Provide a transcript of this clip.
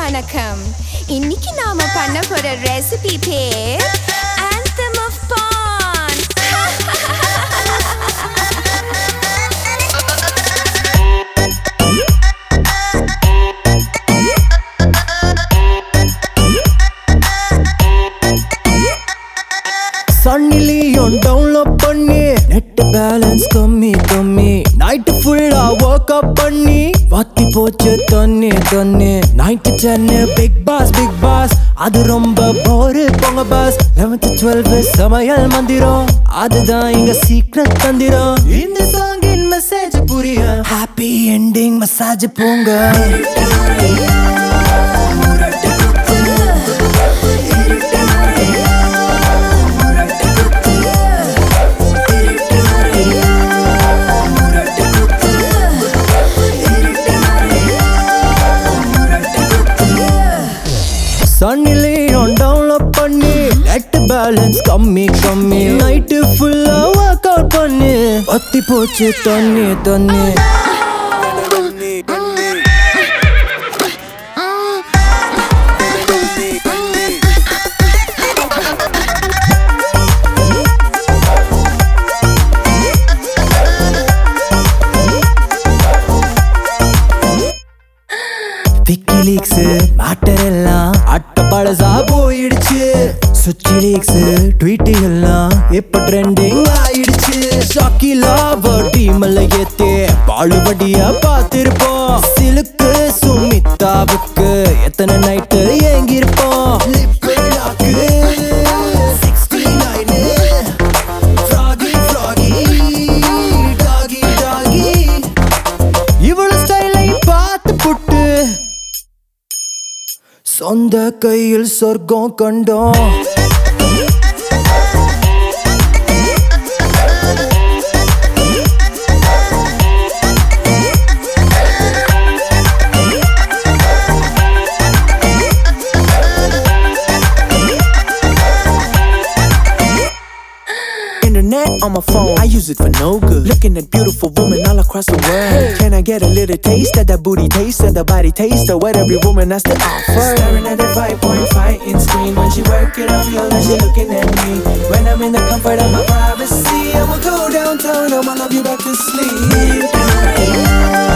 வணக்கம் இன்னைக்கு நாம பண்ண போற ரெசிபி பேர் anthem of பான் சன்னிலியும் டவுன்லோட் பண்ணி நெட் பேலன்ஸ் கம்மி கம்மி நைட்டு ஃபுல்லா ஒர்க் அப் பண்ணி வத்தி போச்சு தண்ணி தண்ணி நைட்டு சென்னு பிக் பாஸ் பிக் பாஸ் அது ரொம்ப போரு போங்க பாஸ் லெவன்த் டுவெல்த் சமையல் மந்திரம் அதுதான் இங்க சீக்ரெட் தந்திரம் இந்த சாங்கின் மெசேஜ் புரிய ஹாப்பி எண்டிங் மசாஜ் போங்க சன்னிலையும் டவுன்லோட் பண்ணி நெட் பேலன்ஸ் கம்மி கம்மி நைட்டு ஃபுல்லா ஒர்க் அவுட் பண்ணி வத்தி போச்சு தண்ணி தண்ணி விக்கிலீக்ஸ் மேட்டர் எல்லாம் அட்ட பழசா போயிடுச்சு சுச்சி லீக்ஸ் ட்வீட் எல்லாம் இப்ப ட்ரெண்டிங் ஆயிடுச்சு ஷாக்கிலா டீம்ல ஏத்தே பாழுபடியா பார்த்திருப்போம் சிலுக்கு சுமிதாவுக்கு எத்தனை நைட்டு ஏங்கிருப்போம் lip lock 69 froggy froggy doggy doggy இவள ஸ்டைலை பார்த்து புட்டு சொந்த கையில் சொர்க்கம் கண்டோம் Internet on my phone, I use it for no good. Looking at beautiful women all across the world. Can I get a little taste of that booty taste of the body taste of what every woman has to offer? Staring at that 5.5 inch screen when she work it, I feel that she looking at me. When I'm in the comfort of my privacy, I'ma go downtown, I'ma love you back to sleep.